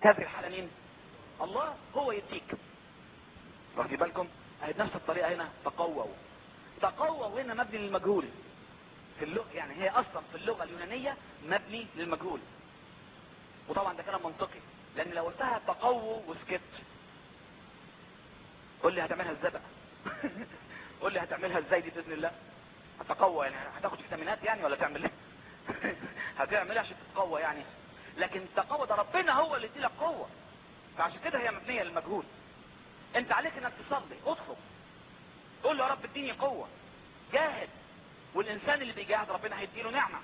هذه الحالة مين الله هو يديك واخدين بالكم اهي بنفس الطريقة هنا تقووا تقووا هنا مبني للمجهول في اللغة يعني هي اصلا في اللغة اليونانية مبني للمجهول وطبعا ده كلام منطقي لان لو قلتها تقووا وسكت قول لي هتعملها ازاي بقى قول لي هتعملها ازاي دي باذن الله هتقوى يعني هتاخد فيتامينات يعني ولا تعمل ايه هتعمل عشان تتقوى يعني لكن التقوى ده ربنا هو اللي يديلك قوه فعشان كده هي مبنيه للمجهول انت عليك انك تصلي اطلب قول له يا رب اديني قوه جاهد والانسان اللي بيجاهد ربنا هيديله نعمه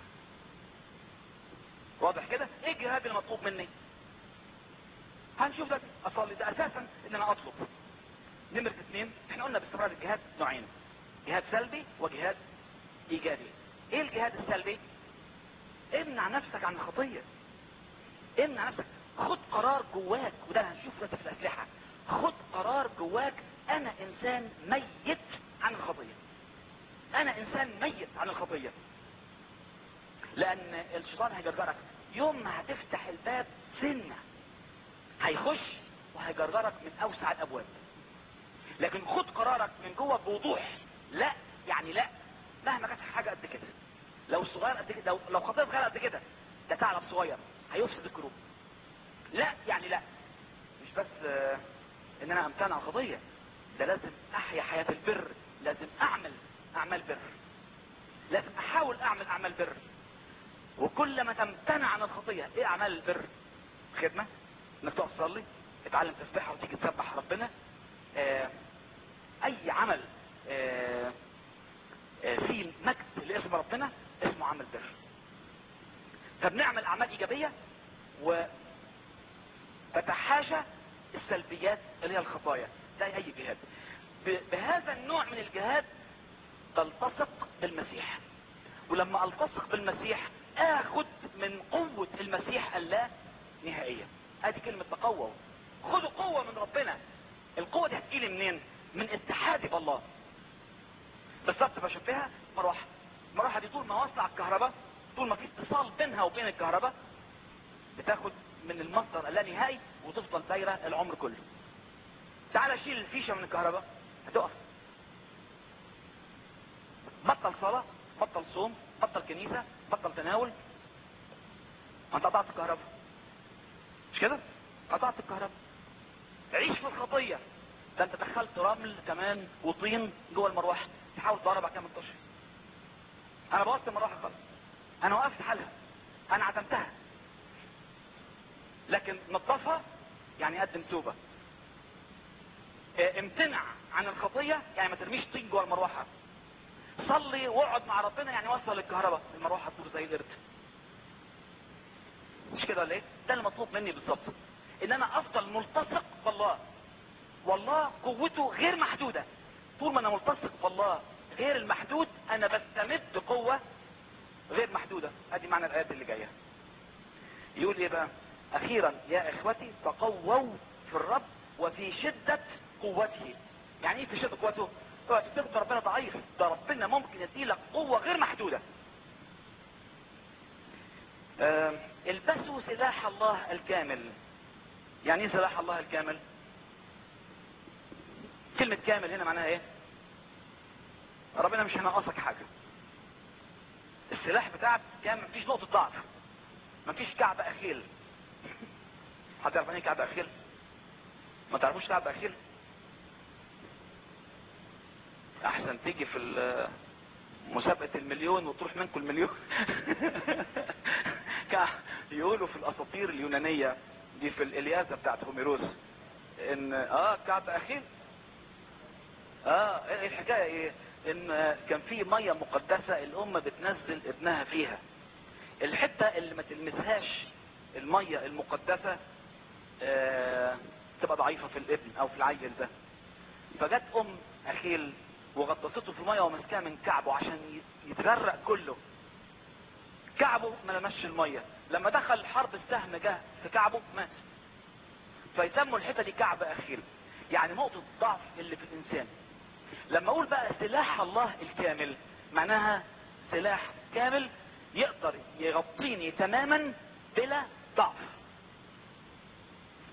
واضح كده ايه الجهاد المطلوب مني هنشوف ده اصلي ده اساسا ان انا اطلب نمرة اثنين احنا قلنا باستمرار الجهاد نوعين جهاد سلبي وجهاد ايجابي ايه الجهاد السلبي امنع نفسك عن الخطية امنع نفسك خد قرار جواك وده هنشوف ده في الاسلحة خد قرار جواك انا انسان ميت عن الخطية انا انسان ميت عن الخطية لان الشيطان هيجرجرك يوم ما هتفتح الباب سنة هيخش وهيجرجرك من اوسع الابواب لكن خد قرارك من جوه بوضوح لا يعني لا مهما كانت حاجه قد كده لو الصغير قد كده لو لو خطيب صغير قد كده ده ثعلب صغير هيفسد الكروب لا يعني لا مش بس آه ان انا امتنع عن الخطيه ده لازم احيا حياه البر لازم اعمل اعمال بر لازم احاول اعمل اعمال بر وكل ما تمتنع عن الخطيه ايه اعمال البر خدمه انك تقف تصلي اتعلم تسبحها وتيجي تسبح ربنا آه اي عمل آه آه في مجد لاسم ربنا اسمه عمل بر فبنعمل اعمال ايجابية وتتحاشى السلبيات اللي هي الخطايا ده اي جهاد بهذا النوع من الجهاد تلتصق بالمسيح ولما التصق بالمسيح اخد من قوة المسيح اللا نهائية ادي كلمة تقوى خدوا قوة من ربنا القوة دي هتجيلي منين من اتحادي بالله بالظبط بشوفها مروحة المروحة دي طول ما واصلة على الكهرباء طول ما في اتصال بينها وبين الكهرباء بتاخد من المصدر اللانهائي وتفضل دايرة العمر كله تعال شيل الفيشة من الكهرباء هتقف بطل صلاة بطل صوم بطل كنيسة بطل تناول انت قطعت الكهرباء مش كده قطعت الكهرباء عيش في الخطية ده انت دخلت رمل كمان وطين جوه المروحة تحاول تدور بعد كده ما تطش انا بوظت المروحة خالص انا وقفت حالها انا عدمتها لكن نظفها يعني قدم توبة اه امتنع عن الخطية يعني ما ترميش طين جوه المروحة صلي واقعد مع ربنا يعني وصل الكهرباء المروحة تدور زي القرد مش كده ولا ايه ده المطلوب مني بالظبط ان انا افضل ملتصق بالله والله قوته غير محدودة طول ما انا ملتصق بالله غير المحدود انا بستمد قوة غير محدودة ادي معنى الايات اللي جاية يقول ايه بقى اخيرا يا اخوتي تقووا في الرب وفي شدة قوته يعني ايه في شدة قوته اوعى تفتكر ربنا ضعيف ده ربنا ممكن يديلك قوة غير محدودة آه البسوا سلاح الله الكامل يعني ايه سلاح الله الكامل كلمة كامل هنا معناها ايه ربنا مش هينقصك حاجة السلاح بتاعك كامل مفيش نقطة ضعف مفيش كعب اخيل حد يعرف ايه كعب اخيل ما تعرفوش كعب اخيل احسن تيجي في مسابقة المليون وتروح منكم المليون يقولوا في الاساطير اليونانية دي في الاليازة بتاعت هوميروس ان اه كعب اخيل اه ايه الحكاية ايه ان كان في مية مقدسة الام بتنزل ابنها فيها الحتة اللي ما تلمسهاش المية المقدسة آه تبقى ضعيفة في الابن او في العيل ده فجت ام اخيل وغطسته في المية ومسكها من كعبه عشان يتغرق كله كعبه ما لمسش المية لما دخل حرب السهم جه في كعبه مات فيسموا الحتة دي كعب اخيل يعني نقطة ضعف اللي في الانسان لما اقول بقى سلاح الله الكامل معناها سلاح كامل يقدر يغطيني تماما بلا ضعف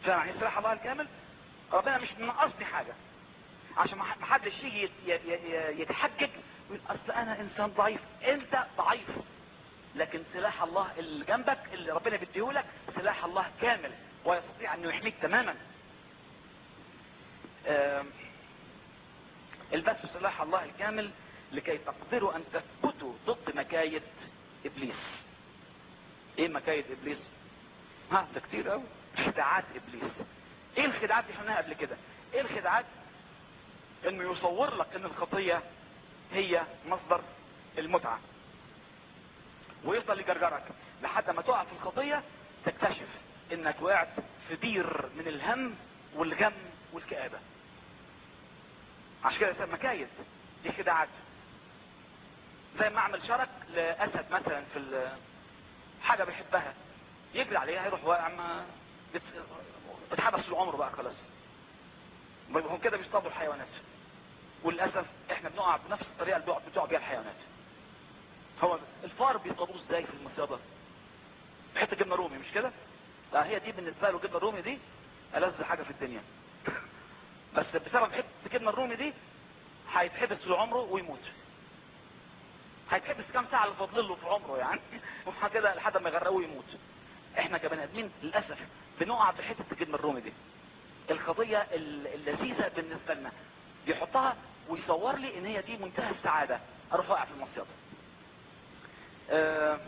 فاهم يعني سلاح الله الكامل ربنا مش منقصني حاجة عشان ما حدش يجي يت- ي- ي- يتحجج ويقول اصل انا انسان ضعيف انت ضعيف لكن سلاح الله اللي جنبك اللي ربنا بيديهولك سلاح الله كامل ويستطيع انه يحميك تماما آم، البسوا سلاح الله الكامل لكي تقدروا ان تثبتوا ضد مكايد ابليس ايه مكايد ابليس ها ده كتير قوي خداعات ابليس ايه الخداعات اللي احنا قبل كده ايه الخداعات انه يصور لك ان الخطية هي مصدر المتعة ويفضل يجرجرك لحد ما تقع في الخطية تكتشف انك وقعت في بير من الهم والغم والكآبة عشان كده يسمى مكايد دي خداعات زي ما اعمل شرك لاسد مثلا في ال- حاجة بيحبها يجري عليها يروح واقع ما بت- اتحبس طول عمره بقى خلاص هم كده بيصطادوا الحيوانات وللاسف احنا بنقع بنفس الطريقه اللي بيقع بتقع بيها الحيوانات هو الفار بيصطادوه ازاي في المصيده حته جبنه رومي مش كده لا هي دي بالنسبه له الجبنه الرومي دي ألذ حاجه في الدنيا بس بسبب حته الجبنه الرومي دي هيتحبس طول عمره ويموت هيتحبس كام ساعه اللي فاضل له في عمره يعني وبعد كده لحد ما يغرقه ويموت احنا كبني ادمين للاسف بنقع في حته الجبنه الرومي دي القضيه ال- اللذيذه بالنسبه لنا بيحطها ويصور لي ان هي دي منتهى السعاده اروح واقع في المصيده آه،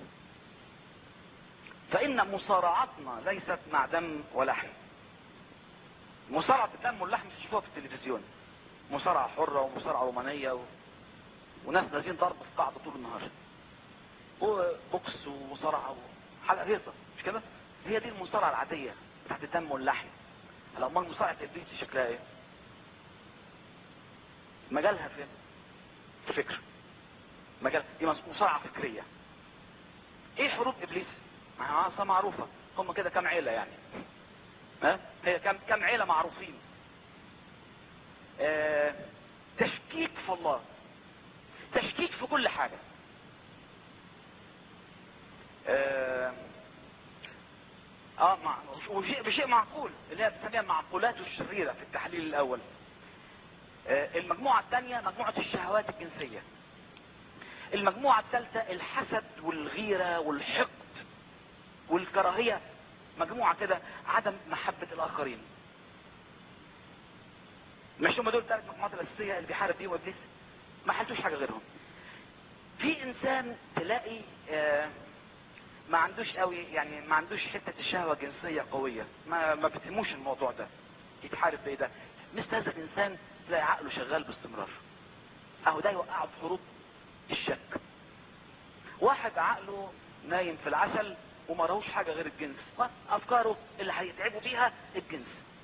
فان مصارعتنا ليست مع دم ولحم مصارعه الدم واللحم تشوفوها في التلفزيون مصارعه حره ومصارعه رومانيه و... وناس نازلين ضرب في بعض طول النهار وبوكس ومصارعه وحلقه هيصه مش كده هي دي المصارعه العاديه بتاعت الدم واللحم هلا امال مصارعه ابليس شكلها ايه مجالها فين في فكر مجال دي مصارعه فكريه ايه حروب ابليس ما هي اصلا معروفه هم كده كام عيله يعني ها هي كام كام عيله معروفين آه تشكيك في الله تشكيك في كل حاجه اه, آه مع وشيء بشيء معقول اللي هي بنسميها المعقولات الشريره في التحليل الاول آه المجموعه الثانيه مجموعه الشهوات الجنسيه المجموعه الثالثه الحسد والغيره والحقد والكراهيه مجموعه كده عدم محبه الاخرين مش هم دول الثلاث مجموعات الاساسيه اللي بيحارب بيهم ابليس ما حلتوش حاجه غيرهم في انسان تلاقي آه ما عندوش قوي يعني ما عندوش حته الشهوه الجنسيه قويه ما ما بتهموش الموضوع ده يتحارب بايه ده مثل هذا الانسان تلاقي عقله شغال باستمرار اهو ده يوقعه في حروب الشك واحد عقله نايم في العسل وما راهوش حاجه غير الجنس افكاره اللي هيتعبوا بيها الجنس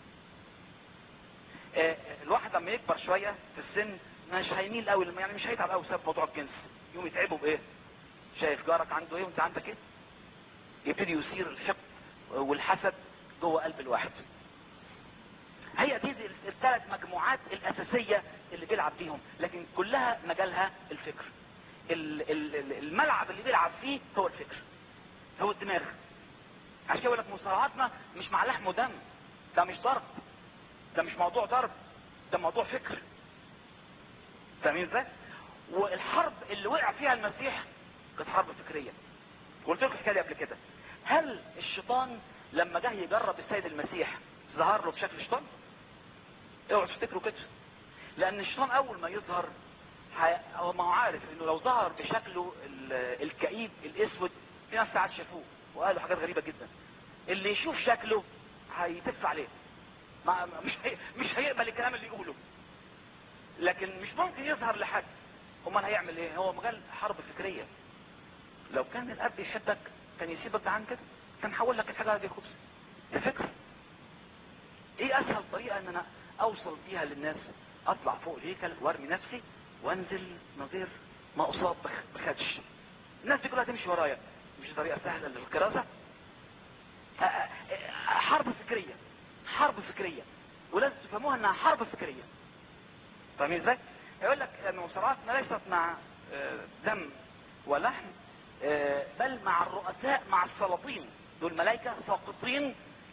آه الواحد لما يكبر شويه في السن مش هيميل قوي يعني مش هيتعب قوي بسبب موضوع الجنس يوم يتعبوا بايه شايف جارك عنده ايه وانت عندك ايه يبتدي يثير الحقد والحسد جوه قلب الواحد هي دي الثلاث مجموعات الاساسيه اللي بيلعب بيهم لكن كلها مجالها الفكر ال- ال- ال- الملعب اللي بيلعب فيه هو الفكر هو الدماغ عشان كده بقول لك مصارعاتنا مش مع لحم ودم ده مش ضرب ده مش موضوع ضرب ده موضوع فكر فاهمين ازاي والحرب اللي وقع فيها المسيح كانت حرب فكريه قلت لكم الحكايه دي قبل كده هل الشيطان لما جه يجرب السيد المسيح ظهر له بشكل شيطان اوعوا تفتكروا كده لان الشيطان اول ما يظهر هي- هو ما هو عارف انه لو ظهر بشكله ال- الكئيب الاسود في ناس ساعات شافوه وقالوا حاجات غريبه جدا اللي يشوف شكله هيتف عليه ما ما- مش هي مش هيقبل الكلام اللي يقوله لكن مش ممكن يظهر لحد امال هيعمل ايه هو مجال حرب فكريه لو كان الاب يحبك كان يسيبك عن كده كان حول لك الحاجه دي خبز ده فكر ايه اسهل طريقه ان انا اوصل بيها للناس اطلع فوق الهيكل وارمي نفسي وانزل من غير ما اصاب بخ- بخدش الناس دي كلها تمشي ورايا مش طريقه سهله للكراسه آه، آه، آه، حرب فكريه حرب فكريه ولازم تفهموها انها حرب فكريه فاهمين ازاي؟ يقول لك ان مصارعاتنا ليست مع آه، دم ولحم آه، بل مع الرؤساء مع السلاطين دول ملائكه ساقطين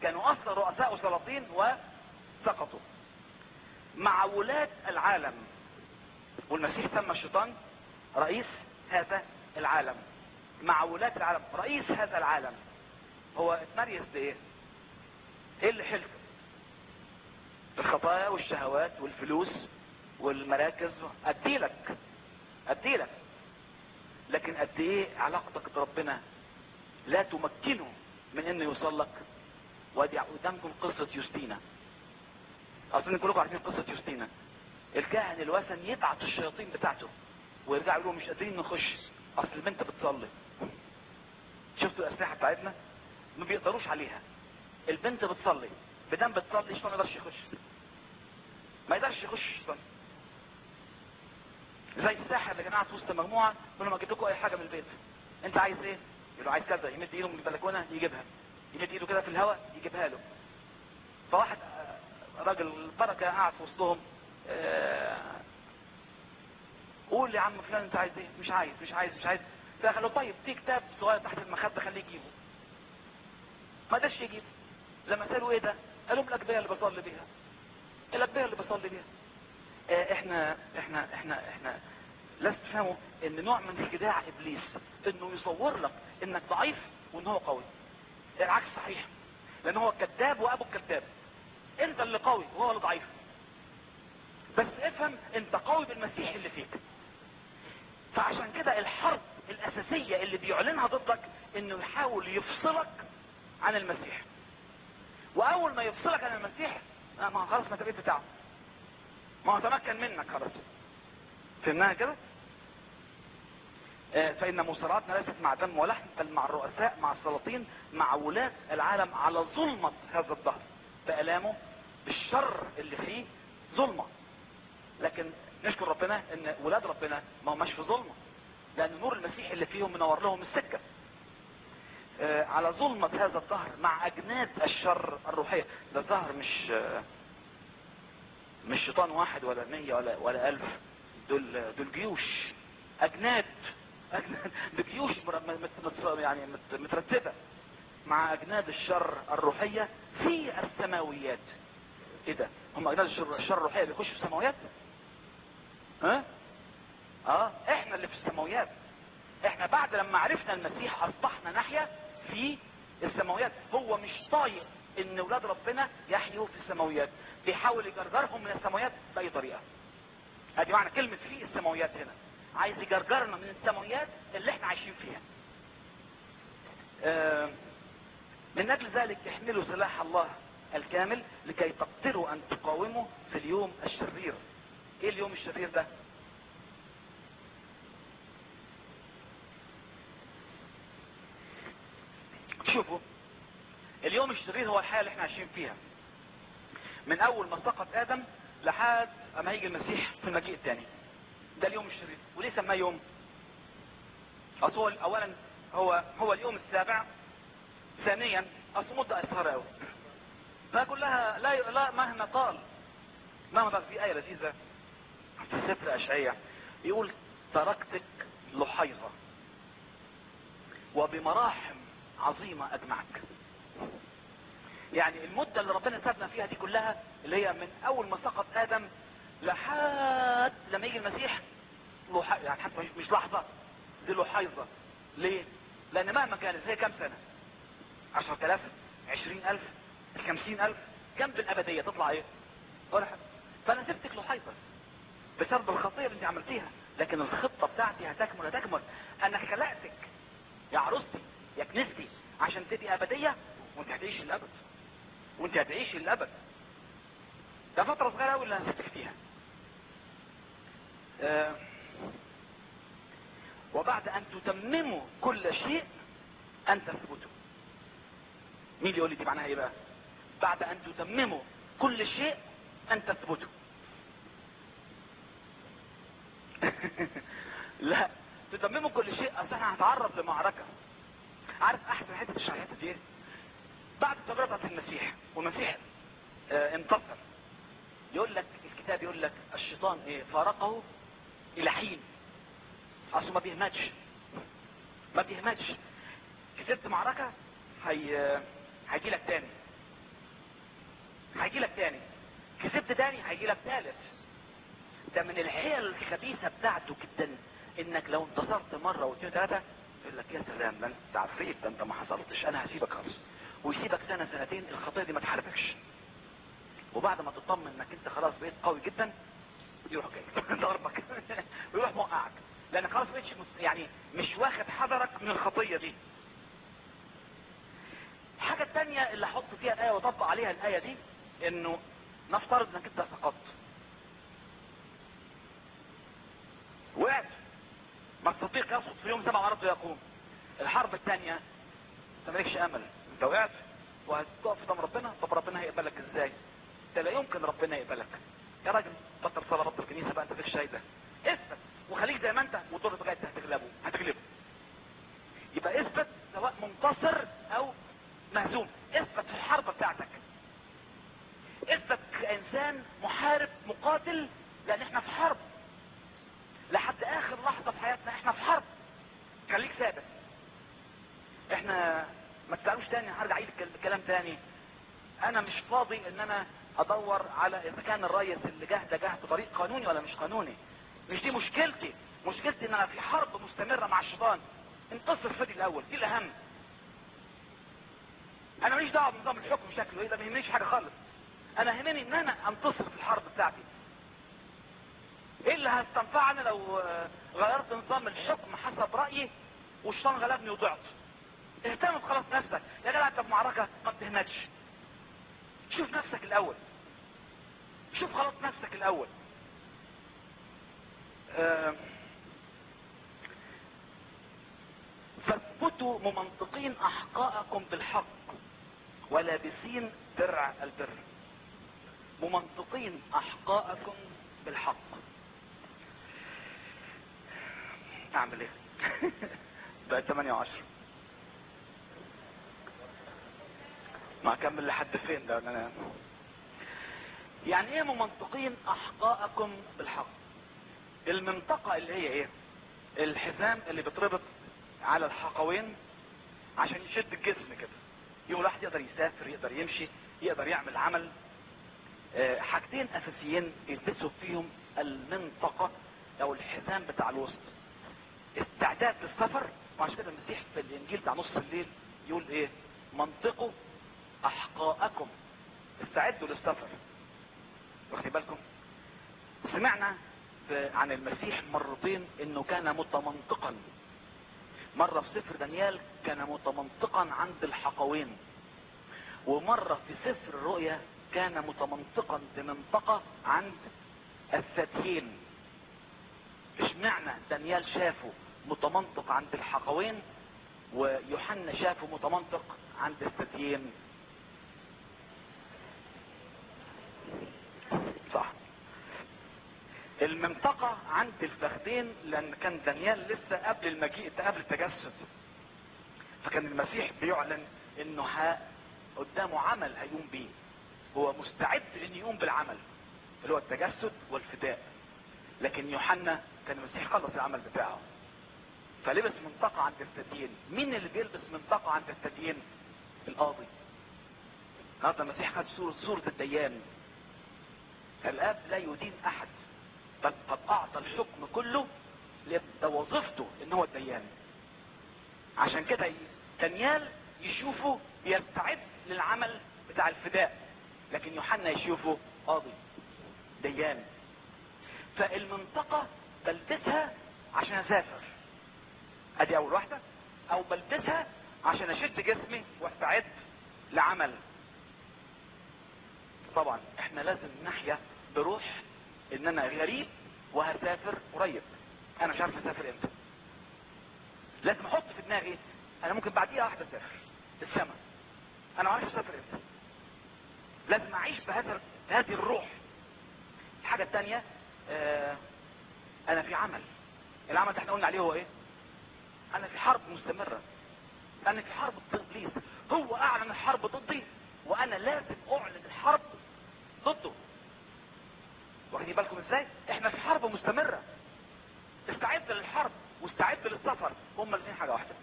كانوا اصلا رؤساء وسلاطين وسقطوا مع ولاة العالم والمسيح سمى الشيطان رئيس هذا العالم مع ولاة العالم رئيس هذا العالم هو اتمريز بايه ايه اللي حلته الخطايا والشهوات والفلوس والمراكز اديلك اديلك لكن قد ايه علاقتك بربنا لا تمكنه من انه يوصل لك وادي قدامكم قصة يوستينا اظن كلكم عارفين قصة يوستينا الكاهن الوثن يبعت الشياطين بتاعته ويرجعوا يقولوا مش قادرين نخش اصل البنت بتصلي شفتوا الاسلحة بتاعتنا ما بيقدروش عليها البنت بتصلي بدم بتصلي الشيطان ما يقدرش يخش ما يقدرش يخش الشيطان زي الساحر اللي كان قاعد في وسط مجموعه يقول لهم اجيب لكم اي حاجه من البيت انت عايز ايه يقول له عايز كذا يمد ايده من البلكونه يجيبها يمد ايده كده في الهواء يجيبها له فواحد آه، راجل البركه قاعد في وسطهم آه، قول يا عم فلان انت عايز ايه مش عايز مش عايز مش عايز فقال له طيب في كتاب صغير تحت المخده خليه يجيبه ما قدرش يجيبه لما سالوا ايه ده قالوا الاجبيه اللي بصلي بيها الاجبيه اللي بصلي بيها آه، احنا احنا احنا احنا لازم تفهموا ان نوع من خداع ابليس انه يصور لك انك ضعيف وان هو قوي العكس صحيح لان هو كذاب وابو الكذاب انت اللي قوي وهو اللي ضعيف بس افهم انت قوي بالمسيح اللي فيك فعشان كده الحرب الاساسية اللي بيعلنها ضدك انه يحاول يفصلك عن المسيح واول ما يفصلك عن المسيح آه، ما هو خلاص ما انت بقيت بتاعه ما هو تمكن منك خلاص فهمناها كده آه، فإن مصارعتنا ليست مع دم ولحم بل مع الرؤساء مع السلاطين مع ولاة العالم على ظلمة هذا الدهر بألامه بالشر اللي فيه ظلمة لكن نشكر ربنا ان ولاد ربنا ما هماش في ظلمة لان نور المسيح اللي فيهم منور لهم السكة آه، على ظلمة هذا الدهر مع اجناد الشر الروحية ده الظهر مش آه، مش شيطان واحد ولا مية ولا ولا الف دول دول جيوش اجناد اجناد بجيوش مر- مت- مت- يعني مت- مترتبة مع اجناد الشر الروحية في السماويات ايه ده هم اجناد الشر, الشر الروحية بيخشوا في السماويات ها اه احنا اللي في السماويات احنا بعد لما عرفنا المسيح اصبحنا ناحية في السماويات هو مش طايق ان ولاد ربنا يحيوا في السماويات بيحاول يجرجرهم من السماويات باي طريقة ادي معنى كلمة في السماويات هنا عايز يجرجرنا من السماويات اللي احنا عايشين فيها آه، من اجل ذلك احملوا سلاح الله الكامل لكي تقدروا ان تقاوموا في اليوم الشرير ايه اليوم الشرير ده شوفوا اليوم الشرير هو الحياة اللي احنا عايشين فيها من اول ما سقط ادم لحد اما يجي المسيح في المجيء الثاني ده اليوم الشرير وليه سماه يوم اصل هو اولا هو هو اليوم السابع ثانيا اصل مدة قصيرة قوي فكلها لا لا مهما طال مهما طال في آية لذيذة في سفر أشعية يقول تركتك لحيظة وبمراحم عظيمة أجمعك يعني المدة اللي ربنا سابنا فيها دي كلها اللي هي من أول ما سقط آدم لحد لما يجي المسيح لح... يعني حتى مش- مش لحظة دي لحيظة ليه؟ لأن مهما كانت هي كام سنة؟ عشرة آلاف عشرين ألف خمسين ألف جنب الأبدية تطلع إيه؟ ولا حاجة فأنا سبتك لحيظة بسبب الخطية اللي أنت عملتيها لكن الخطة بتاعتي هتكمل هتكمل أنا خلقتك يا عروستي يا كنيستي عشان تبقي أبدية وأنت هتعيشي الأبد وأنت هتعيشي الأبد ده فترة صغيرة أوي اللي أنا سبتك فيها آه، وبعد أن تتمموا كل شيء أن تثبتوا مين اللي يقول لي دي معناها ايه بقى بعد ان تتمموا كل شيء ان تثبتوا لا تتمموا كل شيء اصل احنا هنتعرض لمعركة عارف احسن حته تشرح الحته دي ايه بعد التجربه بتاعت المسيح والمسيح آه انتصر يقول لك الكتاب يقول لك الشيطان ايه فارقه الى حين اصله ما بيهمتش ما بيهمتش كسبت معركة هي هيجي لك تاني شفت تاني هيجي لك تالت ده من الحيل الخبيثه بتاعته جدا انك لو انتصرت مره واثنين وثلاثه يقول لك يا سلام ده انت عفريت ده انت ما حصلتش انا هسيبك خالص ويسيبك سنه سنتين الخطيه دي ما تحاربكش وبعد ما تطمن انك انت خلاص بقيت قوي جدا يروح جاي ضربك ويروح موقعك لان خلاص بقيتش مس- يعني مش واخد حذرك من الخطيه دي الحاجه الثانيه اللي احط فيها الايه واطبق عليها الايه دي انه نفترض انك انت سقطت وقعت ما الصديق يسقط في يوم سبع مرات ويقوم الحرب الثانيه انت مالكش امل انت وقعت وهتقف قدام ربنا طب ربنا هيقبلك ازاي ده لا يمكن ربنا يقبلك يا راجل بطل صلاه بطل كنيسه بقى انت فيك شايده اثبت وخليك زي ما انت ودور لغايه هتغلبه هتغلبه يبقى اثبت سواء منتصر او مهزوم اثبت في الحرب بتاعتك اثبت كانسان محارب مقاتل لان احنا في حرب لحد اخر لحظه في حياتنا احنا في حرب خليك ثابت احنا ما تسالوش تاني هرجع اعيد الكل- الكلام تاني انا مش فاضي ان انا ادور على اذا كان الريس اللي جه ده جه بطريق قانوني ولا مش قانوني مش دي مشكلتي مشكلتي ان انا في حرب مستمره مع الشيطان انتصر فدي الاول دي الاهم انا ماليش دعوه بنظام الحكم شكله ايه ده ما يهمنيش حاجه خالص انا يهمني ان انا انتصر في الحرب بتاعتي ايه اللي هستنفعني لو آه، غيرت نظام الحكم حسب رايي والشيطان غلبني وضعت اهتم بخلاص نفسك يا جدع انت في معركه ما بتهمتش شوف نفسك الاول شوف خلاص نفسك الاول آه، فاثبتوا ممنطقين احقاءكم بالحق ولابسين درع البر ممنطقين احقاءكم بالحق اعمل ايه بقى 8 و10 ما اكمل لحد فين ده انا يعني ايه ممنطقين احقاءكم بالحق المنطقة اللي هي ايه الحزام اللي بتربط على الحقوين عشان يشد الجسم كده يوم الواحد يقدر يسافر يقدر يمشي يقدر يعمل عمل آه، حاجتين اساسيين يلبسوا فيهم المنطقة او الحزام بتاع الوسط استعداد للسفر وعشان كده المسيح في الانجيل بتاع نص الليل يقول ايه منطقوا احقاءكم استعدوا للسفر واخدين بالكم سمعنا في- عن المسيح مرتين انه كان متمنطقا مرة في سفر دانيال كان متمنطقا عند الحقوين ومرة في سفر الرؤيا كان متمنطقا بمنطقة عند الثديين اشمعنى دانيال شافه متمنطق عند الحقوين ويوحنا شافه متمنطق عند الثديين صح المنطقة عند الفخذين لان كان دانيال لسه قبل المجيء قبل التجسد فكان المسيح بيعلن انه ها قدامه عمل هيقوم بيه هو مستعد ان يقوم بالعمل اللي هو التجسد والفداء لكن يوحنا كان المسيح خلص العمل بتاعه فلبس منطقة عند الثديين مين اللي بيلبس منطقة عند الثديين القاضي هذا المسيح خد صورة صورة الديان الاب لا يدين احد بل قد اعطى الحكم كله ده وظيفته ان هو الديان عشان كده ي- دانيال يشوفه يستعد للعمل بتاع الفداء لكن يوحنا يشوفه قاضي ديان فالمنطقة بلبسها عشان اسافر ادي اول واحدة او بلبسها عشان اشد جسمي واستعد لعمل طبعا احنا لازم نحيا بروح ان انا غريب وهسافر قريب انا مش عارف اسافر امتى لازم احط في دماغي انا ممكن بعديها واحده اسافر السماء انا ما اعرفش اسافر امتى لازم اعيش بهذا بهذه الروح الحاجه الثانيه آه انا في عمل العمل ده احنا قلنا عليه هو ايه انا في حرب مستمره انا في حرب ضد ابليس هو اعلن الحرب ضدي وانا لازم اعلن الحرب ضده واخدين بالكم ازاي احنا في حرب مستمره استعد للحرب واستعد للسفر هما الاثنين حاجه واحده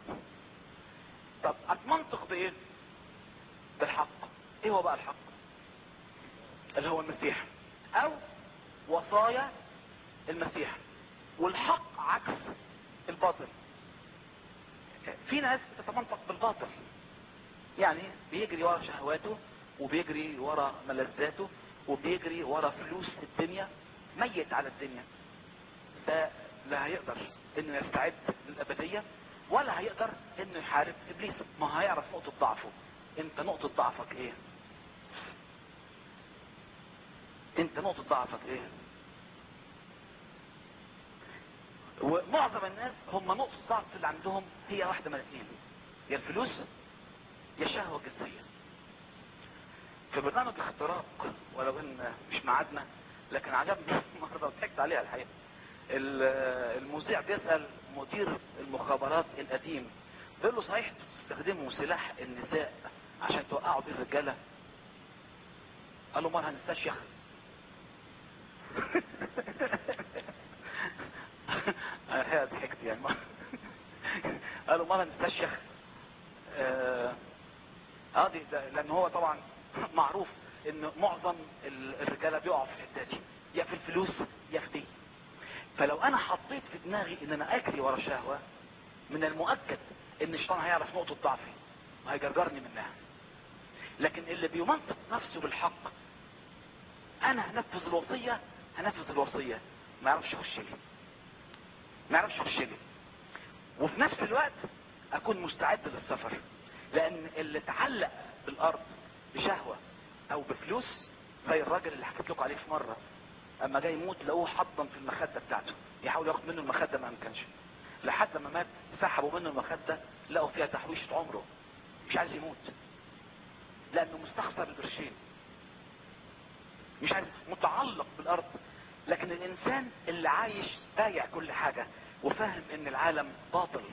طب اتمنطق بايه بالحق ايه هو بقى الحق اللي هو المسيح او وصايا المسيح والحق عكس الباطل في ناس بتتمنطق بالباطل يعني بيجري ورا شهواته وبيجري ورا ملذاته وبيجري ورا فلوس الدنيا ميت على الدنيا ده لا هيقدر انه يستعد للابدية ولا هيقدر انه يحارب ابليس ما هيعرف نقطة ضعفه انت نقطة ضعفك ايه انت نقطة ضعفك ايه ومعظم الناس هم نقطة ضعف اللي عندهم هي واحدة من الاثنين يا الفلوس يا الشهوة الجنسية في برنامج اختراق ولو ان مش معادنا لكن عجبني مرة وضحكت عليها الحقيقة المذيع بيسأل مدير المخابرات القديم بيقول له صحيح تستخدموا سلاح النساء عشان توقعوا بيه الرجالة قال له مرة هنستشيخ انا ضحكت يعني قالوا مرة نستشيخ اه آه دي ده لان هو طبعا معروف ان معظم الرجالة بيقعوا في الحتة دي يا في الفلوس يا في دي فلو انا حطيت في دماغي ان انا اجري ورا شهوة من المؤكد ان الشيطان هيعرف نقطة ضعفي وهيجرجرني منها لكن اللي بيمنطق نفسه بالحق انا هنفذ الوصية هنفذ الوصية ما يعرفش يخش لي ما يعرفش يخش لي وفي نفس الوقت اكون مستعد للسفر لان اللي اتعلق بالارض بشهوة او بفلوس زي الراجل اللي حكيت لكم عليه في مرة اما جاي يموت لقوه حطم في المخدة بتاعته يحاول ياخد منه المخدة ما امكنش لحد ما مات سحبوا منه المخدة لقوا فيها تحويشة عمره مش عايز يموت لانه مستخسر القرشين مش عايز متعلق بالارض لكن الانسان اللي عايش بايع كل حاجة وفاهم ان العالم باطل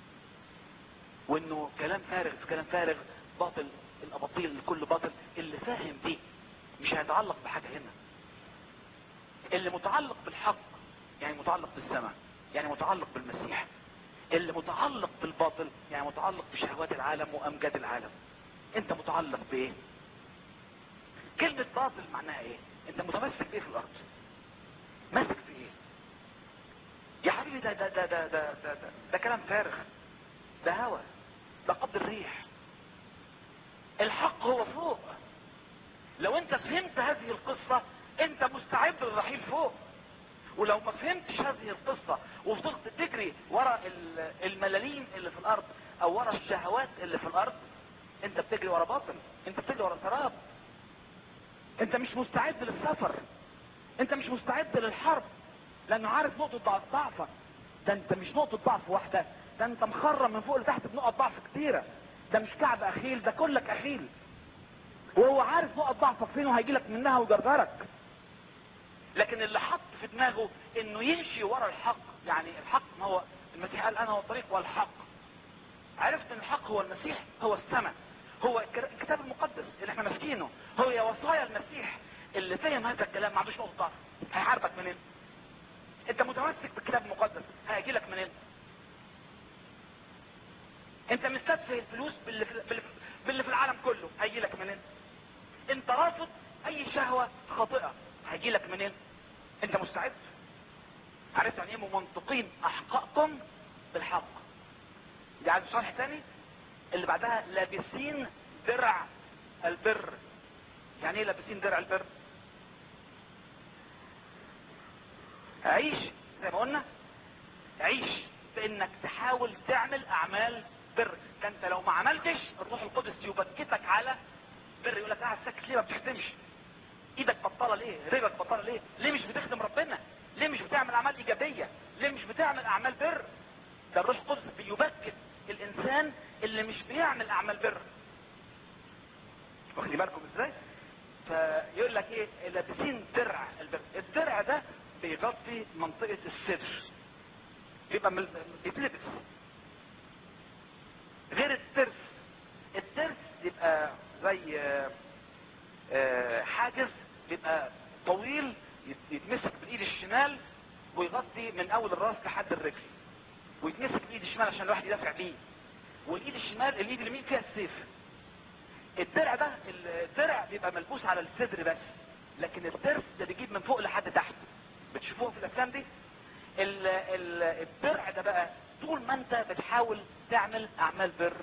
وانه كلام فارغ في كلام فارغ باطل الاباطيل الكل باطل اللي فاهم دي مش هيتعلق بحاجة هنا اللي متعلق بالحق يعني متعلق بالسماء يعني متعلق بالمسيح اللي متعلق بالباطل يعني متعلق بشهوات العالم وامجاد العالم انت متعلق بايه كلمة باطل معناها ايه انت متمسك بايه في الارض ماسك في ايه يا حبيبي ده ده ده ده ده, ده, ده, ده كلام فارغ ده هوا ده قبض الريح الحق هو فوق لو انت فهمت هذه القصة انت مستعد للرحيل فوق ولو ما فهمتش هذه القصة وفضلت تجري ورا الملاليم اللي في الارض او ورا الشهوات اللي في الارض انت بتجري ورا باطل انت بتجري ورا سراب انت مش مستعد للسفر انت مش مستعد للحرب لانه عارف نقطة ضعف ضعفك ده انت مش نقطة ضعف واحدة ده انت مخرم من فوق لتحت بنقط ضعف كتيرة ده مش كعب اخيل ده كلك اخيل وهو عارف نقط ضعفك فين وهيجي لك منها ويجرجرك لكن اللي حط في دماغه انه يمشي ورا الحق يعني الحق ما هو المسيح قال انا هو الطريق والحق عرفت ان الحق هو المسيح هو السماء هو الكتاب المقدس اللي احنا ماسكينه هو يا وصايا المسيح اللي فهم هذا الكلام ما عندوش نقطة ضعف هيحاربك منين انت متمسك بالكتاب المقدس هيجي لك منين انت مستدفع الفلوس باللي في, باللي في, باللي في العالم كله هيجي لك منين انت رافض اي شهوة خاطئة هيجي لك منين انت مستعد عرفت يعني ايه ممنطقين احقائكم بالحق دي عايز شرح تاني اللي بعدها لابسين درع البر يعني ايه لابسين درع البر عيش زي ما قلنا عيش بانك تحاول تعمل اعمال بر ده انت لو ما عملتش الروح القدس يبكتك على بر يقول لك قاعد ساكت ليه ما بتخدمش ايدك بطاله ليه رجلك بطاله ليه ليه مش بتخدم ربنا ليه مش بتعمل اعمال ايجابيه ليه مش بتعمل اعمال بر ده الروح القدس بيبكت الانسان اللي مش بيعمل اعمال بر واخدين بالكم ازاي فيقول لك ايه لابسين درع البر الدرع ده بيغطي منطقة الصدر يبقى مل... بيتلبس غير الترس الترس يبقى زي آه آه حاجز بيبقى طويل يتمسك بالايد الشمال ويغطي من اول الراس لحد الرجل ويتمسك بالايد الشمال عشان الواحد يدافع بيه والايد الشمال الايد اليمين فيها السيف الدرع ده الدرع بيبقى ملبوس على الصدر بس لكن الترس ده بيجيب من فوق لحد تحت بتشوفوها في الافلام دي ال ال الدرع ده بقى طول ما انت بتحاول تعمل اعمال بر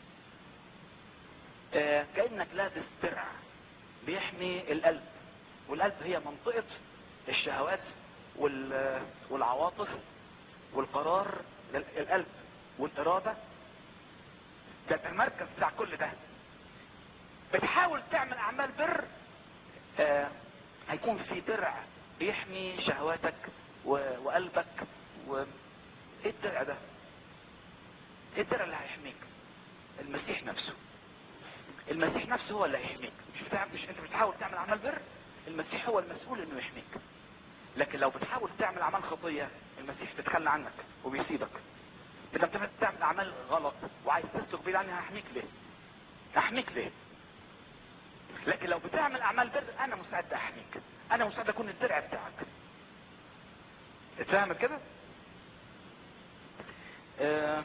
آه كانك لابس درع بيحمي القلب والقلب هي منطقه الشهوات وال والعواطف والقرار القلب والاراده ده المركز بتاع كل ده بتحاول تعمل اعمال بر آه هيكون في درع بيحمي شهواتك و- وقلبك و ايه الدرع ده ايه الدرع اللي هيحميك المسيح نفسه المسيح نفسه هو اللي هيحميك مش بتعمل مش انت بتحاول تعمل اعمال بر المسيح هو المسؤول انه يحميك لكن لو بتحاول تعمل اعمال خطيه المسيح بيتخلى عنك وبيسيبك اذا انت بتعمل اعمال غلط وعايز تسلك بعيد عني هحميك ليه هحميك ليه لكن لو بتعمل اعمال بر انا مستعد احميك انا مستعد اكون الدرع بتاعك اتفهم كده آه،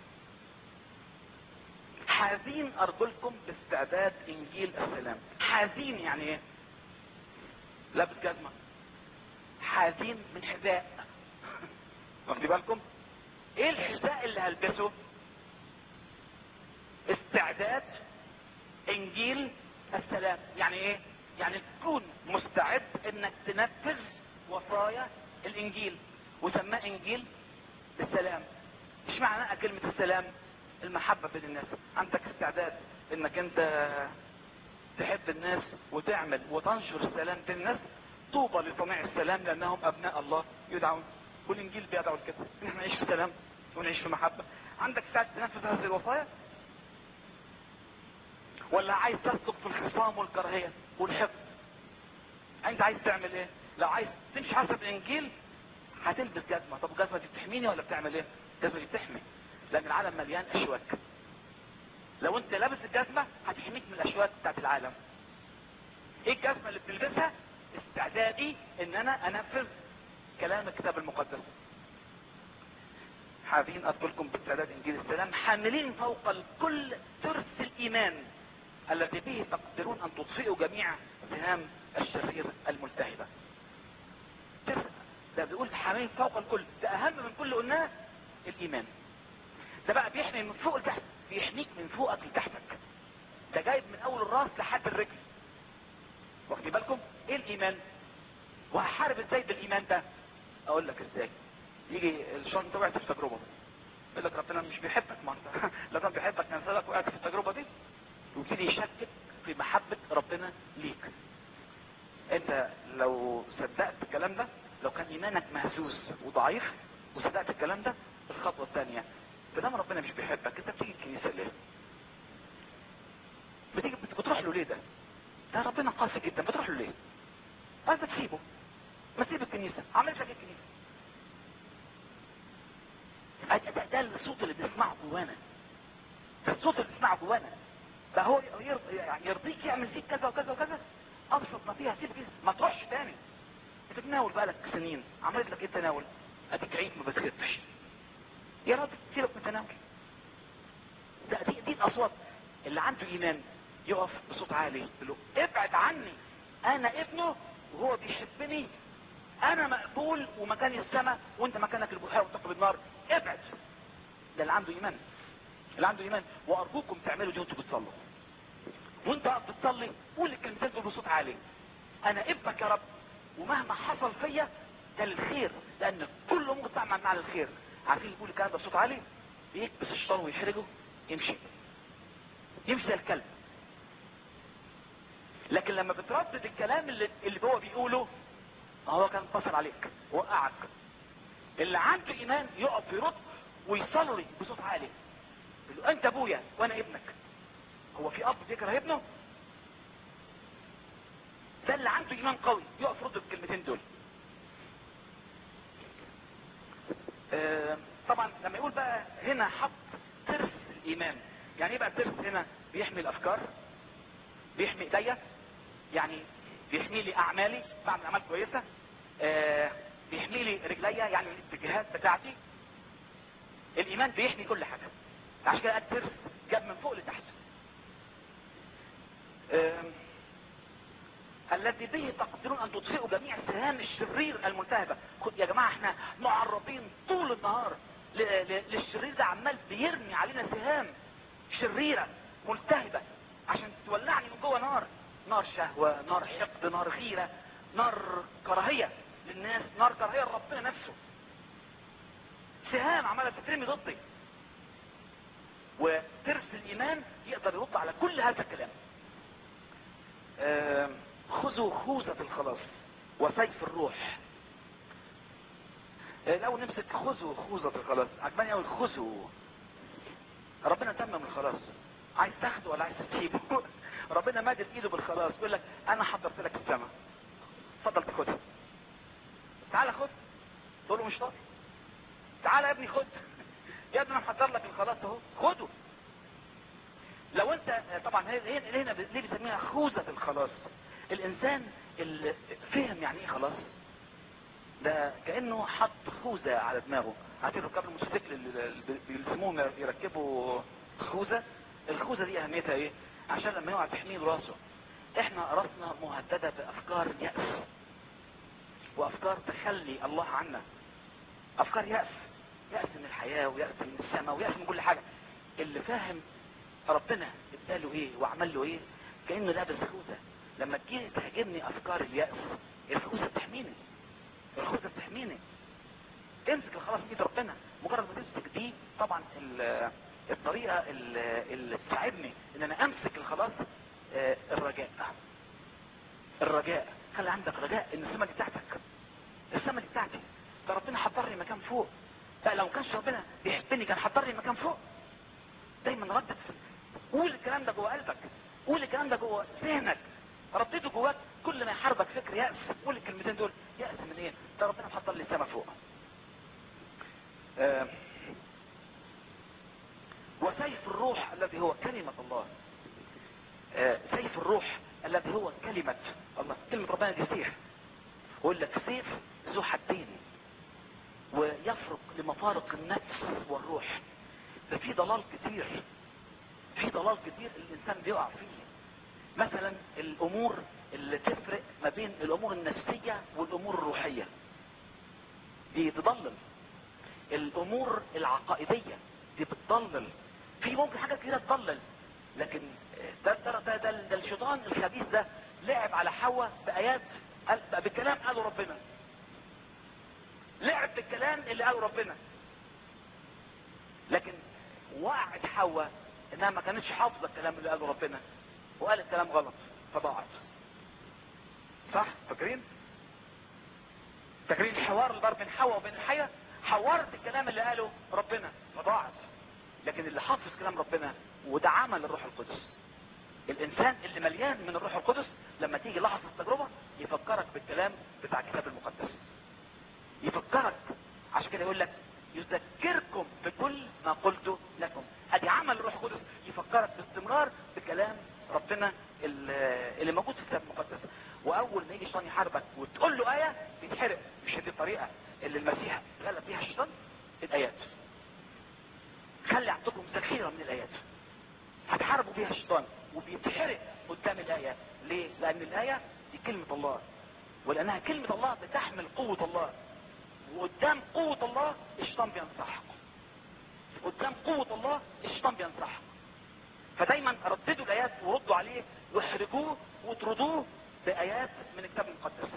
حازين ارجلكم باستعداد انجيل السلام حازين يعني ايه لابس جزمه حازين من حذاء واخدين بالكم ايه الحذاء اللي هلبسه استعداد انجيل السلام يعني ايه يعني تكون مستعد انك تنفذ وصايا الانجيل وسماه انجيل السلام ايش معنى كلمة السلام المحبة بين الناس عندك استعداد انك انت تحب الناس وتعمل وتنشر السلام بين الناس طوبى لصناع السلام لانهم ابناء الله يدعون والانجيل بيدعو لكده ان احنا نعيش في سلام ونعيش في محبة عندك استعداد تنفذ هذه الوصايا ولا عايز تسلك في الخصام والكراهية والحقد انت عايز تعمل ايه لو عايز تمشي حسب الانجيل هتلبس جزمة طب الجزمة دي بتحميني ولا بتعمل ايه الجزمة دي بتحمي لان العالم مليان اشواك لو انت لابس الجزمة هتحميك من الاشواك بتاعت العالم ايه الجزمة اللي بتلبسها استعدادي ان انا انفذ كلام الكتاب المقدس حابين اذكركم باستعداد انجيل السلام حاملين فوق الكل ترس الايمان الذي به تقدرون ان تطفئوا جميع سهام الشرير الملتهبة ترس ده بيقول حاملين فوق الكل ده اهم من كل قلناه الايمان ده بقى بيحمي من فوق لتحت بيحميك من فوقك لتحتك ده جايب من اول الراس لحد الرجل واخدين بالكم ايه الايمان وهحارب ازاي بالايمان ده اقول لك ازاي يجي الشيطان انت وقعت في تجربه يقول لك ربنا مش بيحبك ما انت لا كان بيحبك نزلك وقعت في التجربه دي ويبتدي يشكك في محبه ربنا ليك انت لو صدقت الكلام ده لو كان ايمانك مهزوز وضعيف وصدقت الكلام ده الخطوه الثانيه بدام ربنا مش بيحبك انت بتيجي الكنيسه ليه بتيجي بتروح له ليه ده ده ربنا قاسي جدا بتروح له ليه انت تسيبه ما تسيب الكنيسه عملت لك الكنيسه ده, ده, ده الصوت اللي بنسمعه جوانا ده الصوت اللي بنسمعه جوانا ده هو يرضي يعني يرضيك يعمل فيك كذا وكذا وكذا ابسط ما فيها سيب كده ما تروحش تاني بتتناول بقالك سنين عملت لك ايه التناول اديك عيد ما بتخفش يا راجل سيبك من التناول ده دي, دي الاصوات اللي عنده ايمان يقف بصوت عالي يقول له ابعد عني انا ابنه وهو بيحبني انا مقبول ومكاني السماء وانت مكانك البحيره وتقب النار ابعد ده اللي عنده ايمان اللي عنده ايمان وارجوكم تعملوا دي وانتوا بتصلوا وانت قاعد بتصلي قول الكلمتين دول بصوت عالي انا ابنك يا رب ومهما حصل فيا ده للخير لان كل امور تعمل مع الخير عارفين يقول الكلام ده بصوت عالي بيكبس الشيطان ويحرجه يمشي يمشي زي الكلب لكن لما بتردد الكلام اللي, اللي هو بيقوله هو كان اتصل عليك وقعك اللي عنده ايمان يقف يرد ويصلي بصوت عالي يقول له انت ابويا وانا ابنك هو في اب بيكره ابنه ده اللي عنده ايمان قوي يقف يرد بالكلمتين دول آه طبعا لما يقول بقى هنا حط ترس الايمان يعني ايه بقى الترس هنا بيحمي الافكار بيحمي ايديا يعني بيحمي لي اعمالي بعمل اعمال كويسه آه بيحمي لي رجليا يعني الاتجاهات بتاعتي الايمان بيحمي كل حاجه عشان كده الترس جاب من فوق لتحت آه الذي به تقدرون ان تطفئوا جميع سهام الشرير الملتهبه خد يا جماعه احنا معرضين طول النهار ل- ل- للشرير ده عمال بيرمي علينا سهام شريره ملتهبه عشان تولعني من جوه نار نار شهوه نار حقد نار غيره نار كراهيه للناس نار كراهيه لربنا نفسه سهام عماله تترمي ضدي وترس الايمان يقدر يرد على كل هذا الكلام آم، خذوا خوذة الخلاص وسيف الروح آه، الاول نمسك خذوا خوذة الخلاص عجباني قوي خذوا ربنا تمم الخلاص عايز تاخده ولا عايز تسيبه ربنا مادد ايده بالخلاص يقول لك انا حضرت لك السماء اتفضل تاخدها تعالى خد تقول له مش فاضي تعالى يا ابني خد يا ابني انا محضر لك الخلاص اهو خده لو انت طبعا هي هي- هنا ليه بيسميها خوذة الخلاص الانسان اللي فهم يعني ايه خلاص ده كانه حط خوذة على دماغه عارفين ركاب الموتوسيكل اللي اللي بيلزموهم يركبوا خوذة الخوذة دي اهميتها ايه عشان لما يقع تحميل راسه احنا راسنا مهددة بافكار يأس وافكار تخلي الله عنا افكار يأس يأس من الحياة ويأس من السماء ويأس من كل حاجة اللي فاهم ربنا اداله ايه وعمل له ايه كانه لابس خوذه لما تجي تهاجمني افكار الياس الخوذه بتحميني الخوذه بتحميني امسك الخلاص ايد ربنا مجرد ما تمسك دي طبعا ال- الطريقه ال- اللي تساعدني ان انا امسك الخلاص آه، الرجاء الرجاء خلي عندك رجاء ان السماء دي بتاعتك السماء دي بتاعتي ده ربنا حضر لي مكان فوق لا لو كانش ربنا بيحبني كان حضر لي مكان فوق دايما ردد في قول الكلام ده جوه قلبك قول الكلام ده جوه ذهنك ردده جواك كل ما يحاربك فكر يأس قول الكلمتين دول يأس من ايه ده ربنا محضر لي السما فوق آه. وسيف الروح الذي هو كلمة الله آه. سيف الروح الذي هو كلمة الله كلمة ربنا دي سيف يقول لك سيف ذو حدين ويفرق لمفارق النفس والروح ده في ضلال كتير في ضلال كتير الانسان بيقع فيه مثلا الامور اللي تفرق ما بين الامور النفسية والامور الروحية دي تضلل الامور العقائدية دي بتضلل في ممكن حاجات كتيرة تضلل لكن ده ده ده, ده, ده الشيطان الخبيث ده لعب على حواء بآيات قال- بكلام قاله ربنا لعب بالكلام اللي قاله ربنا لكن وقعت حواء انها ما كانتش حافظه الكلام اللي قاله ربنا وقالت كلام غلط فضاعت صح فاكرين فاكرين الحوار اللي بين حواء وبين الحية حورت الكلام اللي قاله ربنا فضاعت لكن اللي حافظ كلام ربنا وده عمل الروح القدس الانسان اللي مليان من الروح القدس لما تيجي لحظه التجربه يفكرك بالكلام بتاع الكتاب المقدس يفكرك عشان كده يقول لك يذكركم بكل ما قلته لكم ادي عمل الروح القدس يفكرك باستمرار بكلام ربنا اللي اللي موجود في الكتاب المقدس واول ما يجي الشيطان يحاربك وتقول له ايه بيتحرق مش دي الطريقه اللي المسيح غلب بيها الشيطان الايات خلي عندكم ذخيره من الايات هتحاربوا بيها الشيطان وبيتحرق قدام الايه ليه لان الايه دي كلمه الله ولانها كلمه الله بتحمل قوه الله وقدام قوة الله الشيطان بينصحك قدام قوة الله الشيطان بينصحك فدايما رددوا الايات وردوا عليه واحرجوه واطردوه بايات من الكتاب المقدس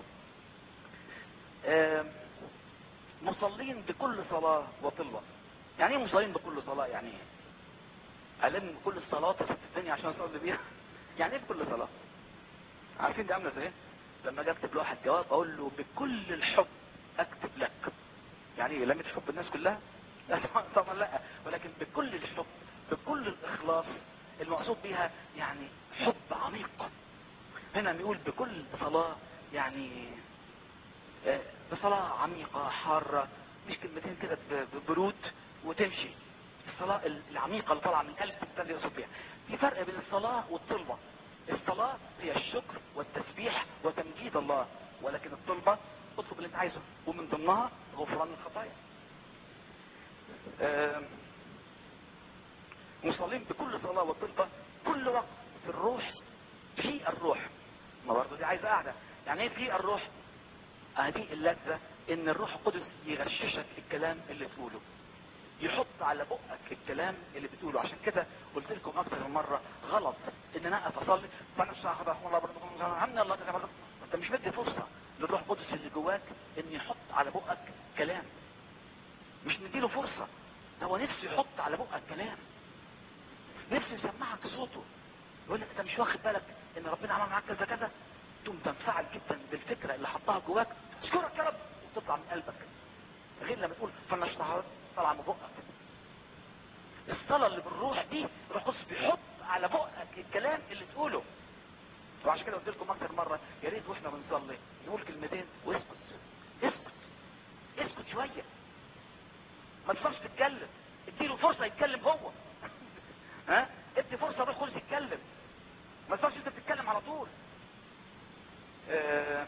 آم، مصلين بكل صلاة وطلة يعني ايه مصلين بكل صلاة يعني ايه قال كل الصلاة في الدنيا عشان اصلي بيها يعني ايه بكل صلاة عارفين دي عامله ازاي لما اجي اكتب لواحد جواب اقول له بكل الحب اكتب لك يعني ايه لميت حب الناس كلها لا طبعا, طبعا لا ولكن بكل الحب بكل الاخلاص المقصود بيها يعني حب عميق هنا بيقول بكل صلاة يعني آه، بصلاة عميقة حارة مش كلمتين كده ب- ببرود وتمشي الصلاة العميقة اللي طالعة من القلب ده اللي يقصد بيها في فرق بين الصلاة والطلبة الصلاة هي الشكر والتسبيح وتمجيد الله ولكن الطلبة اطلب اللي انت عايزه ومن ضمنها غفران الخطايا آم، مصلين بكل صلاة وطلبة كل وقت في الروح في الروح ما برضه دي عايزه قاعده يعني ايه في الروح هذه اللذه ان الروح القدس يغششك الكلام اللي تقوله يحط على بقك الكلام اللي بتقوله عشان كده قلت لكم اكتر من مره غلط ان انا اقف اصلي فانا مش هاخد الله عمي الله انت مش مدي فرصه للروح القدس اللي جواك ان يحط على بقك كلام مش مديله فرصه ده هو نفسه يحط على بقك كلام نفسه يسمعك صوته يقول لك انت مش واخد بالك ان ربنا عمل معاك كذا كذا تقوم تنفعل جدا بالفكره اللي حطها جواك اشكرك يا رب وتطلع من قلبك غير لما تقول فلنشتهر طلع من بقك الصلاه اللي بالروح دي روح قدس بيحط على بقك الكلام اللي تقوله وعشان كده قلت لكم اكتر مره يا ريت واحنا بنصلي نقول كلمتين واسكت اسكت اسكت شويه ما تفضلش تتكلم اديله فرصه يتكلم هو ها ادي فرصه روح قدس يتكلم ما تفضلش انت بتتكلم على طول آه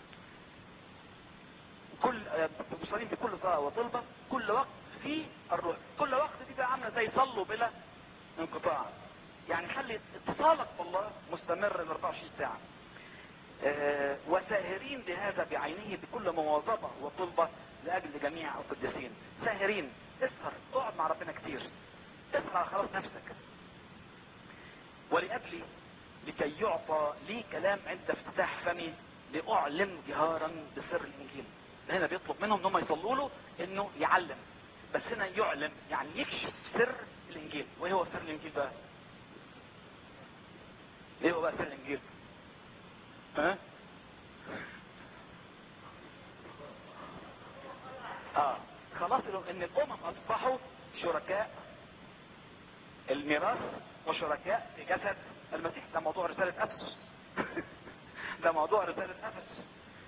كل مصلين بكل صلاه وطلبه كل وقت في الروح كل وقت دي بقى عامله زي صلوا بلا انقطاع يعني خلي اتصالك بالله مستمر ال 24 ساعه آه وساهرين لهذا بعينه بكل مواظبه وطلبه لاجل جميع القديسين ساهرين اسهر اقعد مع ربنا كتير اسهر على خلاص نفسك ولاجلي لكي يعطى لي كلام عند افتتاح فمي لاعلن جهارا بسر الانجيل هنا بيطلب منهم ان هم يصلوا له انه يعلم بس هنا يعلن يعني يكشف سر الانجيل وايه هو سر الانجيل بقى ايه هو بقى سر الانجيل ها اه خلاص ان الامم اصبحوا شركاء الميراث وشركاء في جسد المسيح ده موضوع رسالة افسس ده موضوع رسالة افسس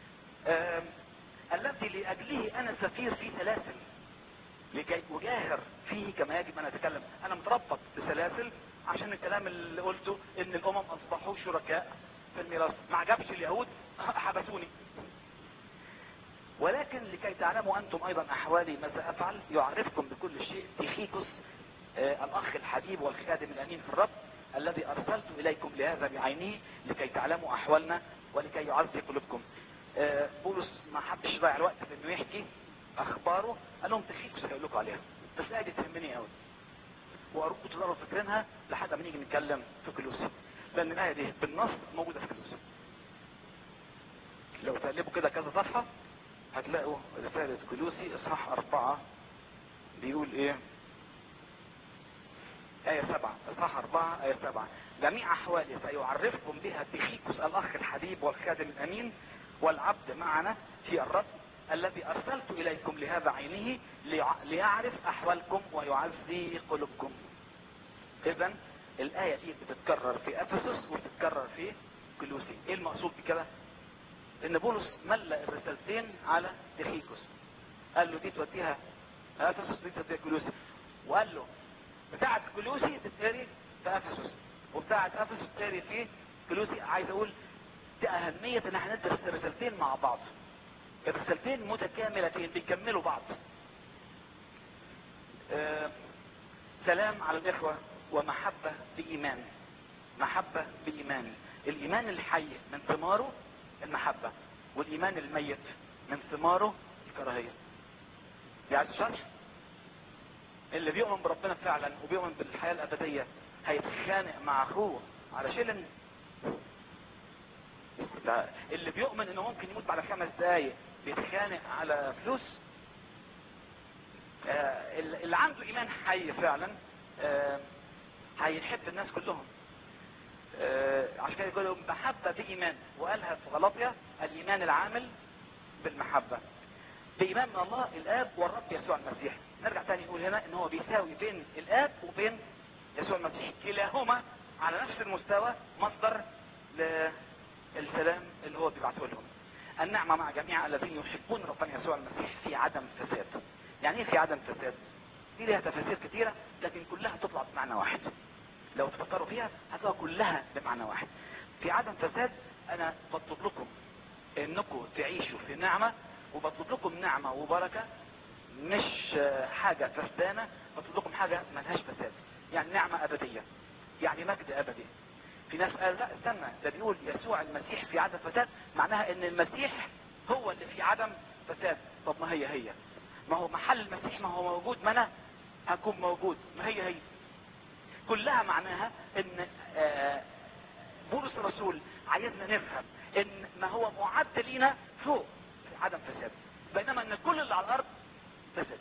الذي لاجله انا سفير في سلاسل لكي اجاهر فيه كما يجب ان اتكلم انا متربط بسلاسل عشان الكلام اللي قلته ان الامم اصبحوا شركاء في الميراث ما عجبش اليهود حبسوني ولكن لكي تعلموا انتم ايضا احوالي ماذا افعل يعرفكم بكل شيء تيخيكوس آه الاخ الحبيب والخادم الامين في الرب الذي ارسلت اليكم لهذا بعينه لكي تعلموا احوالنا ولكي يعزي قلوبكم آه بولس ما حبش يضيع الوقت في انه يحكي اخباره قال لهم تخيكوس هقول لكم عليها بس الايه دي تهمني قوي وارجوكم تقدروا فاكرينها لحد ما نيجي نتكلم في كلوسي لان الايه دي بالنص موجوده في كلوسي لو تقلبوا كده كذا صفحه هتلاقوا رسالة كلوسي اصحاح اربعة بيقول ايه آية سبعة اصحاح اربعة آية سبعة جميع احوالي سيعرفكم بها تخيكوس الاخ الحبيب والخادم الامين والعبد معنا في الرب الذي ارسلت اليكم لهذا عينه ليعرف احوالكم ويعزي قلوبكم اذا الاية دي بتتكرر في افسس وبتتكرر في كلوسي ايه المقصود بكده ان بولس ملأ الرسالتين على تخيكوس قال له دي توديها افسس دي توديها كلوسي وقال له بتاعة كلوسي تتقري في افسس وبتاعة افسس تتقري في كلوسي عايز اقول دي اهمية ان احنا ندرس الرسالتين مع بعض الرسالتين متكاملتين بيكملوا بعض آه سلام على الاخوة ومحبة بايمان محبة بايمان الايمان الحي من ثماره المحبة والايمان الميت من ثماره الكراهية يعني شرح اللي بيؤمن بربنا فعلا وبيؤمن بالحياة الابدية هيتخانق مع اخوه على شيلن اللي بيؤمن انه ممكن يموت بعد خمس دقايق بيتخانق على فلوس آه اللي عنده ايمان حي فعلا آه هيحب الناس كلهم آه عشان كده يقولوا محبة بإيمان وقالها في غلطية الإيمان العامل بالمحبة بإيمان من الله الآب والرب يسوع المسيح نرجع تاني نقول هنا ان هو بيساوي بين الآب وبين يسوع المسيح كلاهما على نفس المستوى مصدر للسلام اللي هو بيبعته لهم النعمة مع جميع الذين يحبون ربنا يسوع المسيح في عدم فساد يعني ايه في عدم فساد دي ليها تفاسير كتيرة لكن كلها تطلع بمعنى واحد لو تفكروا فيها هتلاقوا كلها بمعنى واحد في عدم فساد انا بطلب لكم انكم تعيشوا في نعمة وبطلب لكم نعمة وبركة مش حاجة فسدانة بطلب لكم حاجة ملهاش فساد يعني نعمة ابدية يعني مجد ابدي في ناس قال لا استنى ده بيقول يسوع المسيح في عدم فساد معناها ان المسيح هو اللي في عدم فساد طب ما هي هي ما هو محل المسيح ما هو موجود ما انا هكون موجود ما هي هي كلها معناها ان آه، بولس الرسول عايزنا نفهم ان ما هو معد لينا فوق في عدم فساد بينما ان كل اللي على الارض فساد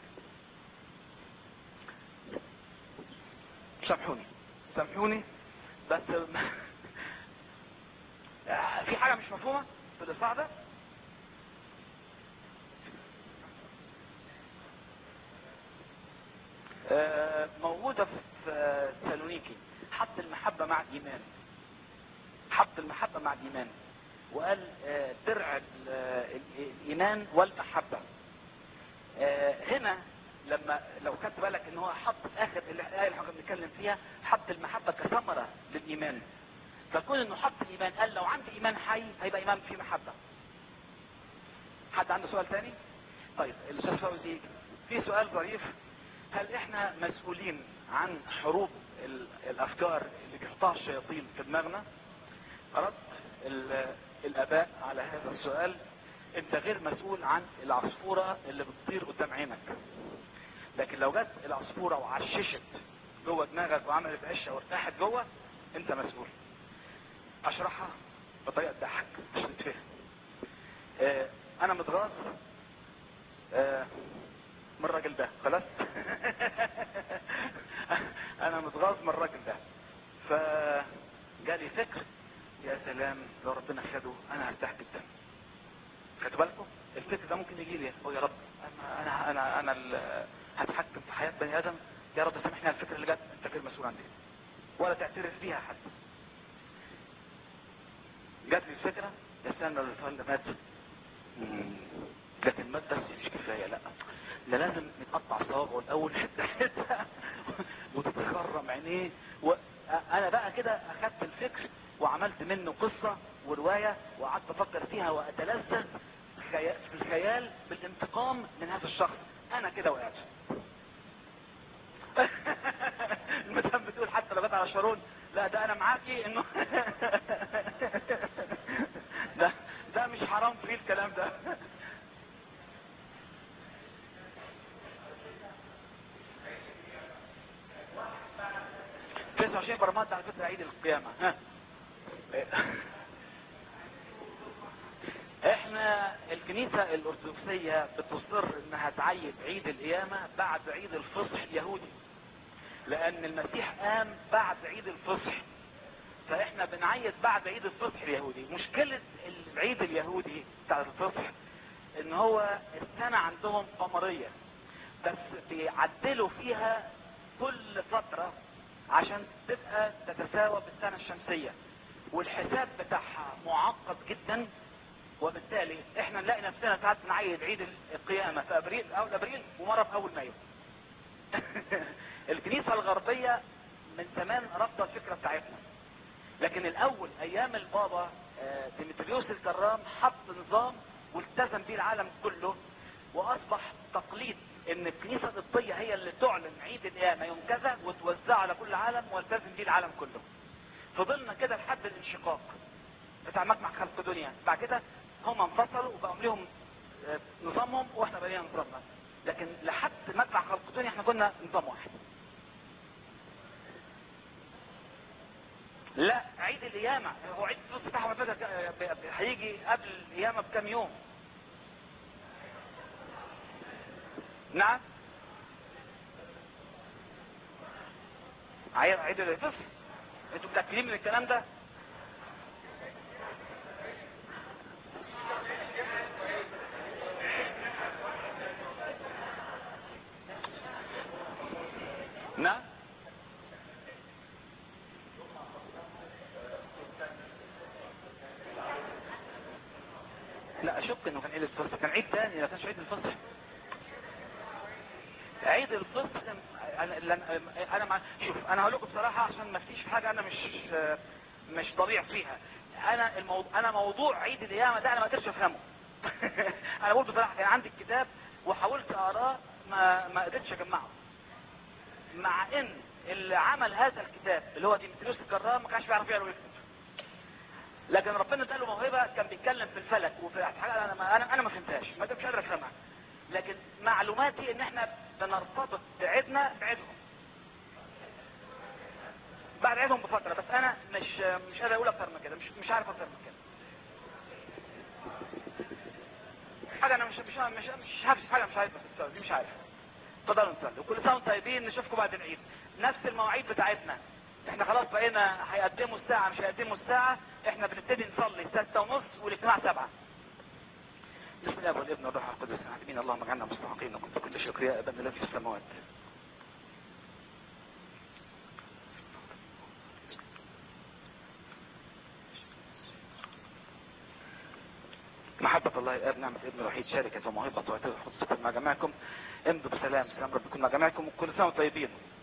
سامحوني سامحوني بس في حاجة مش مفهومة في الإصحاح ده آه، موجودة في آه، سالونيكي حط المحبة مع الإيمان حط المحبة مع الإيمان وقال آه، درع ال- آه، ال- الإيمان والمحبة آه، هنا لما لو خدت بالك ان هو حط في اخر الايه اللي احنا كنا بنتكلم فيها حط المحبه كثمره للايمان فكون انه حط الايمان قال لو عندي ايمان حي هيبقى ايمان فيه محبه حد عنده سؤال تاني طيب الاستاذ فوزي في سؤال ظريف هل احنا مسؤولين عن حروب ال- الافكار اللي بيحطها الشياطين في دماغنا رد ال- الاباء على هذا السؤال انت غير مسؤول عن العصفورة اللي بتطير قدام عينك لكن لو جت العصفورة وعششت جوه دماغك وعملت عشة وارتاحت جوه انت مسؤول اشرحها بطريقة تضحك عشان تتفهم آه انا متغاظ آه من الراجل ده خلاص انا متغاظ من الراجل ده فجالي فكر يا سلام لو ربنا خده انا هرتاح جدا خدوا بالكم الفكر ده ممكن يجي لي هو يا رب انا انا انا, أنا ال- هتحكم في حياه بني ادم يا رب سامحني على الفكره اللي جت انت غير مسؤول عنها ولا تعترف بيها حتى جات لي الفكره يا استنى لو الطفل ده مات مم، لكن مات بس مش كفايه لا ده لازم نتقطع صوابعه الاول حته حته وتتخرم عينيه و... انا بقى كده اخدت الفكر وعملت منه قصة ورواية وقعدت افكر فيها واتلذذ خي- في الخيال بالانتقام من هذا الشخص انا كده وقعت المدام بتقول حتى لو جت على شارون لا ده انا معاكي انه ده ده مش حرام فيه الكلام ده 29 برمات على فكرة عيد القيامة ها احنا الكنيسة الارثوذكسية بتصر انها تعيد عيد القيامة بعد عيد الفصح اليهودي لان المسيح قام بعد عيد الفصح فاحنا بنعيد بعد عيد الفصح اليهودي مشكلة العيد اليهودي بتاع الفصح ان هو السنة عندهم قمرية بس بيعدلوا فيها كل فترة عشان تبقى تتساوى بالسنة الشمسية والحساب بتاعها معقد جدا وبالتالي احنا نلاقي نفسنا ساعات بنعيد عيد القيامة في ابريل اول ابريل ومرة في اول مايو الكنيسة الغربية من زمان رفض الفكرة بتاعتنا لكن الاول ايام البابا آه، ديمتريوس الكرام حط نظام والتزم بيه العالم كله واصبح تقليد ان الكنيسة القبطية هي اللي تعلن عيد القيامة يوم كذا وتوزعه على كل العالم والتزم بيه العالم كله فضلنا كده لحد الانشقاق بتاع مجمع خلق دنيا بعد كده هم انفصلوا وبقوا لهم آه، نظامهم واحنا بقينا نظامنا لكن لحد مجمع خلق دنيا احنا كنا نظام واحد لا عيد القيامة هو عيد الفطر بتاعهم على فكرة ك- ب- هيجي قبل القيامة بكام يوم نعم عيد عيد الفطر انتوا متأكدين من الكلام ده نعم لا اشك انه كان عيد الفصح كان عيد تاني ما كانش عيد الفصح عيد الفصح انا لن- انا مع... شوف انا هقول لكم بصراحه عشان ما فيش حاجه انا مش مش ضريع فيها انا الموضوع انا موضوع عيد القيامه ده انا ما قدرتش افهمه انا بقول بصراحه كان عندي الكتاب وحاولت اقراه ما ما قدرتش اجمعه مع ان اللي عمل هذا الكتاب اللي هو ديمتريوس الكرام ما كانش بيعرف يقرا ويكتب لكن ربنا اداله موهبه كان بيتكلم في الفلك وفي حاجه انا ما انا انا ما فهمتهاش ما مش قادر افهمها لكن معلوماتي ان احنا بنرتبط بعيدنا بعيدهم بعد عيدهم بفتره بس انا مش مش قادر اقول اكتر من كده مش مش عارف اكتر من كده حاجه انا مش مش مش مش عارف حاجه مش عارف بس دي مش عارف اتفضلوا نصلي وكل سنه وانتم طيبين نشوفكم بعد العيد نفس المواعيد بتاعتنا احنا خلاص بقينا هيقدموا الساعة مش هيقدموا الساعة احنا بنبتدي نصلي ستة ونص والاجتماع سبعة بسم الله والابن والروح القدس امين اللهم اجعلنا مستحقين لكم بكل شكر يا ابا الذي في السماوات محبة الله الآب نعمة ابن الوحيد شركة وموهبة وعطية القدس مع جميعكم امضوا بسلام سلام رب يكون مع جميعكم وكل سنة وانتم طيبين